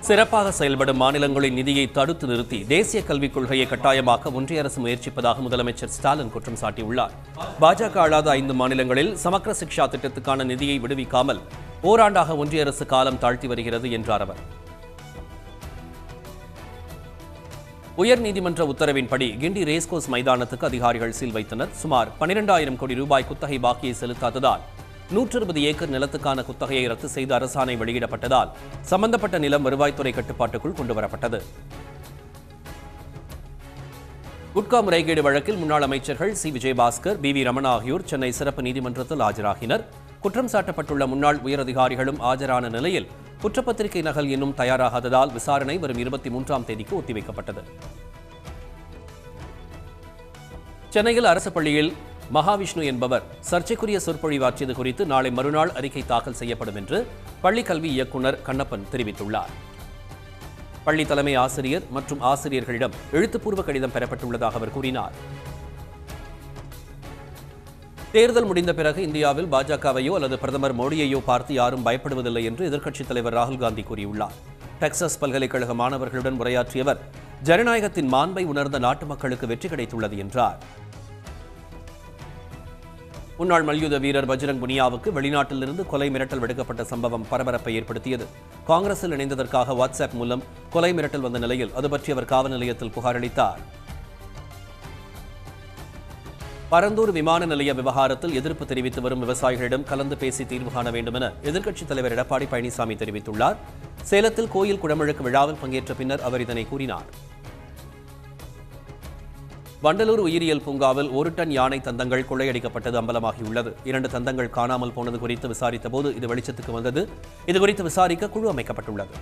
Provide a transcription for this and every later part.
சிறப்பாக செயல்படும் மாநிலங்களின் நிதியை தடுத்து நிறுத்தி தேசிய கல்விக் கொள்கையை கட்டாயமாக்க ஒன்றிய அரசு முயற்சிப்பதாக முதலமைச்சர் ஸ்டாலின் குற்றம் சாட்டியுள்ளார் பாஜக ஆளாத ஐந்து மாநிலங்களில் சமக்ர சிக்ஷா திட்டத்துக்கான நிதியை விடுவிக்காமல் ஓராண்டாக ஒன்றிய அரசு காலம் தாழ்த்தி வருகிறது என்றார் அவர் உயர்நீதிமன்ற உத்தரவின்படி கிண்டி ரேஸ்கோர்ஸ் மைதானத்துக்கு அதிகாரிகள் சீல் வைத்தனர் சுமார் பனிரெண்டாயிரம் கோடி ரூபாய் குத்தகை பாக்கியை செலுத்தாததால் நூற்று இருபது ஏக்கர் நிலத்துக்கான குத்தகையை ரத்து செய்து அரசாணை வெளியிடப்பட்டதால் சம்பந்தப்பட்ட நிலம் வருவாய்த்துறை கட்டுப்பாட்டுக்குள் கொண்டுவரப்பட்டது குட்கா முறைகேடு வழக்கில் முன்னாள் அமைச்சர்கள் C Vijayabaskar P V Ramana ஆகியோர் சென்னை சிறப்பு நீதிமன்றத்தில் ஆஜராகினர் குற்றம் சாட்டப்பட்டுள்ள முன்னாள் உயரதிகாரிகளும் ஆஜரான நிலையில் குற்றப்பத்திரிகை நகல் இன்னும் தயாராகாததால் விசாரணை வரும் இருபத்தி மூன்றாம் தேதிக்கு ஒத்திவைக்கப்பட்டது சென்னையில் அரசு பள்ளியில் மகாவிஷ்ணு என்பவர் சர்ச்சைக்குரிய சொற்பொழிவாற்றியது குறித்து நாளை மறுநாள் அறிக்கை தாக்கல் செய்யப்படும் என்று பள்ளி கல்வி இயக்குனர் கண்ணப்பன் தெரிவித்துள்ளார் பள்ளி தலைமை ஆசிரியர் மற்றும் ஆசிரியர்களிடம் எழுத்துப்பூர்வ கடிதம் பெறப்பட்டுள்ளதாக அவர் கூறினார் தேர்தல் முடிந்த பிறகு இந்தியாவில் பாஜகவையோ அல்லது பிரதமர் மோடியையோ பார்த்து யாரும் பயப்படுவதில்லை என்று எதிர்க்கட்சித் தலைவர் ராகுல் காந்தி கூறியுள்ளார் டெக்சாஸ் பல்கலைக்கழக மாணவர்களுடன் உரையாற்றியவர் ஜனநாயகத்தின் மாண்பை உணர்ந்த நாட்டு மக்களுக்கு வெற்றி கிடைத்துள்ளது என்றார் முன்னாள் மல்யுத்த வீரர் பஜ்ரங் புனியாவுக்கு வெளிநாட்டிலிருந்து கொலை மிரட்டல் விடுக்கப்பட்ட சம்பவம் பரபரப்பை ஏற்படுத்தியது காங்கிரஸில் இணைந்ததற்காக வாட்ஸ்அப் மூலம் கொலை மிரட்டல் வந்த நிலையில் அது பற்றி அவர் காவல் நிலையத்தில் புகார் அளித்தார் பரந்தூர் விமான நிலைய விவகாரத்தில் எதிர்ப்பு தெரிவித்து வரும் விவசாயிகளிடம் கலந்து பேசி தீர்வு காண வேண்டும் என எதிர்க்கட்சித் தலைவர் எடப்பாடி பழனிசாமி தெரிவித்துள்ளார் சேலத்தில் கோயில் குடமுழுக்கு விழாவில் பங்கேற்ற பின்னர் அவர் இதனை கூறினார் வண்டலூர் உயிரியல் பூங்காவில் ஒரு டன் யானை தந்தங்கள் கொள்ளையடிக்கப்பட்டது அம்பலமாகியுள்ளது இரண்டு தந்தங்கள் காணாமல் போனது குறித்து விசாரித்த போது இது வெளிச்சத்துக்கு வந்தது இதுகுறித்து விசாரிக்க குழு அமைக்கப்பட்டுள்ளது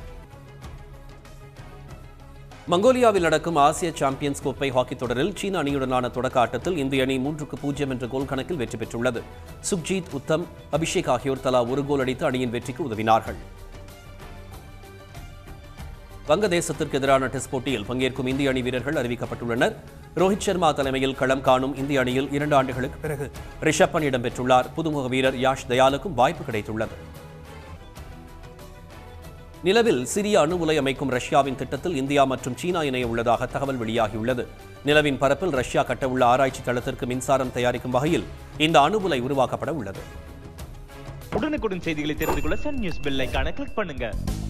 மங்கோலியாவில் நடக்கும் ஆசிய சாம்பியன்ஸ் கோப்பை ஹாக்கி தொடரில் சீன அணியுடனான தொடக்க ஆட்டத்தில் இந்திய அணி மூன்றுக்கு பூஜ்ஜியம் என்ற கோல் கணக்கில் வெற்றி பெற்றுள்ளது சுக்ஜீத் உத்தம் அபிஷேக் ஆகியோர் தலா ஒரு கோல் அடித்து அணியின் வெற்றிக்கு உதவினார்கள் வங்கதேசத்திற்கு எதிரான டெஸ்ட் போட்டியில் பங்கேற்கும் இந்திய அணி வீரர்கள் அறிவிக்கப்பட்டுள்ளனர் ரோஹித் சர்மா தலைமையில் களம் காணும் இந்திய அணியில் இரண்டு ஆண்டுகளுக்கு பிறகு ரிஷப் பண்ட் இடம்பெற்றுள்ளார் புதுமுக வீரர் யாஷ் தயாலுக்கும் வாய்ப்பு கிடைத்துள்ளது நிலவில் சிறிய அணு உலை அமைக்கும் ரஷ்யாவின் திட்டத்தில் இந்தியா மற்றும் சீனா இணைய உள்ளதாக தகவல் வெளியாகியுள்ளது நிலவின் பரப்பில் ரஷ்யா கட்டவுள்ள ஆராய்ச்சி தளத்திற்கு மின்சாரம் தயாரிக்கும் வகையில் இந்த அணு உலை உருவாக்கப்பட உள்ளது உடனுக்குடன் செய்திகளை தெரிந்து கொள்ள சன் நியூஸ் பெல் ஐகானை கிளிக் பண்ணுங்க